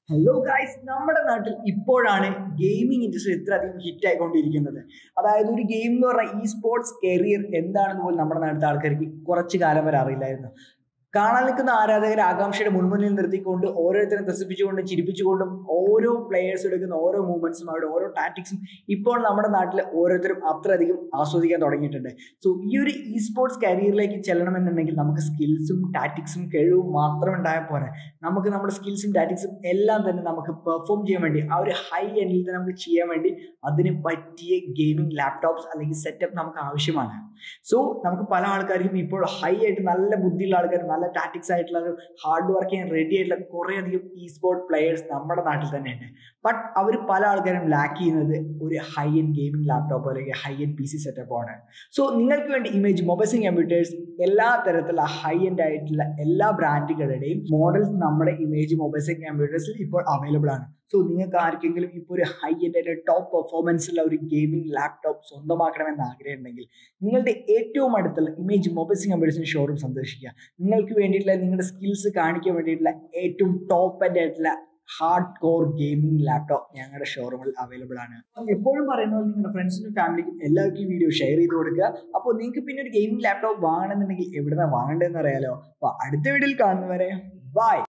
hello guys നമ്മുടെ നാട്ടിൽ ഇപ്പോഴാണ് ഗെയിമിംഗ് ഇൻഡസ്ട്രി ഇത്രയധികം ഹിറ്റ് ആയിക്കൊണ്ടിരിക്കുന്നത് അതായത് ഒരു ഗെയിം എന്ന് പറഞ്ഞാൽ ഈ സ്പോർട്സ് കരിയർ എന്താണെന്ന് പോലും നമ്മുടെ നാട്ടിലത്തെ ആൾക്കാർക്ക് കുറച്ച് കാലം വരെ അറിയില്ലായിരുന്നു കാണാൻ നിൽക്കുന്ന ആരാധകരെ ആകാംക്ഷയുടെ മുൻമുന്നിൽ നിർത്തിക്കൊണ്ട് ഓരോരുത്തരും ത്രസിപ്പിച്ചുകൊണ്ടും ചിരിപ്പിച്ചുകൊണ്ടും ഓരോ പ്ലേയേഴ്സ് എടുക്കുന്ന ഓരോ മൂവ്മെന്റ്സും അവരുടെ ഓരോ ടാറ്റിക്സും ഇപ്പോൾ നമ്മുടെ നാട്ടിൽ ഓരോരുത്തരും അത്രയധികം ആസ്വദിക്കാൻ തുടങ്ങിയിട്ടുണ്ട് സോ ഈ ഒരു ഇ സ്പോർട്സ് കരിയറിലേക്ക് ചെല്ലണമെന്നുണ്ടെങ്കിൽ നമുക്ക് സ്കിൽസും ടാറ്റിക്സും കഴിവും മാത്രം ഉണ്ടായാൽ പോരാ നമുക്ക് നമ്മുടെ സ്കിൽസും ടാറ്റിക്സും എല്ലാം തന്നെ നമുക്ക് പെർഫോം ചെയ്യാൻ വേണ്ടി ആ ഒരു ഹൈ എൻഡിൽ തന്നെ നമുക്ക് ചെയ്യാൻ വേണ്ടി അതിന് പറ്റിയ ഗെയിമിംഗ് ലാപ്ടോപ്സ് അല്ലെങ്കിൽ സെറ്റപ്പ് നമുക്ക് ആവശ്യമാണ് സോ നമുക്ക് പല ആൾക്കാർക്കും ഇപ്പോൾ ഹൈ ആയിട്ട് നല്ല ബുദ്ധിയുള്ള ആൾക്കാർ നല്ല ടാറ്റിക്സ് ആയിട്ടുള്ള ഒരു ഹാർഡ് വർക്ക് ചെയ്യാൻ റെഡി ആയിട്ടുള്ള കുറേ അധികം ഇ സ്പോർട്ട് പ്ലെയേഴ്സ് നമ്മുടെ നാട്ടിൽ തന്നെ ഉണ്ട് ബട്ട് അവർ പല ആൾക്കാരും ലാക്ക് ചെയ്യുന്നത് ഒരു ഹൈ എൻഡ് ഗെയിമിംഗ് ലാപ്ടോപ്പ് അല്ലെങ്കിൽ high end P C setup ആണ് സോ നിങ്ങൾക്ക് വേണ്ടി ഇമേജ് മൊബൈൽസിംഗ് കമ്പ്യൂട്ടേഴ്സ് എല്ലാ തരത്തിലുള്ള ഹൈ എൻഡ് ആയിട്ടുള്ള എല്ലാ ബ്രാൻഡുകളുടെയും മോഡൽസ് നമ്മുടെ ഇമേജ് മൊബൈൽസിംഗ് കമ്പ്യൂട്ടേഴ്സിൽ ഇപ്പോൾ അവൈലബിൾ ആണ് സോ നിങ്ങൾക്ക് ആർക്കെങ്കിലും ഇപ്പോൾ ഒരു ഹൈ എൻഡ് ആയിട്ട് ടോപ്പ് പെർഫോമൻസുള്ള ഒരു ഗെയിമിംഗ് ലാപ്ടോപ്പ് സ്വന്തമാക്കണമെന്ന് ആഗ്രഹം ഉണ്ടെങ്കിൽ നിങ്ങളുടെ ഏറ്റവും അടുത്തുള്ള ഇമേജ് മൊബൈൽസിംഗ് കമ്പ്യൂട്ടേഴ്സിന് ഷോറൂം സന്ദർശിക്കുക നിങ്ങൾക്ക് വേണ്ടിയിട്ടുള്ള നിങ്ങളുടെ സ്കിൽസ് കാണിക്കാൻ വേണ്ടിയിട്ടുള്ള ഏറ്റവും ടോപ്പ് എൻഡ് ആയിട്ടുള്ള ഹാർഡ് കോർ ഗെയിമിംഗ് ലാപ്ടോപ്പ് ഞങ്ങളുടെ ഷോറൂമിൽ അവൈലബിൾ ആണ് എപ്പോഴും പറയുന്നത് നിങ്ങളുടെ ഫ്രണ്ട്സിനും ഫാമിലിക്കും എല്ലാവർക്കും ഈ വീഡിയോ ഷെയർ ചെയ്ത് കൊടുക്കുക അപ്പോൾ നിങ്ങൾക്ക് പിന്നെ ഒരു ഗെയിമിംഗ് ലാപ്ടോപ്പ് വാങ്ങണമെന്നുണ്ടെങ്കിൽ എവിടുന്നാണ് വാങ്ങേണ്ടതെന്ന് അറിയാലോ അപ്പോൾ അടുത്ത വീഡിയോയിൽ കാണുന്നവരെ ബൈ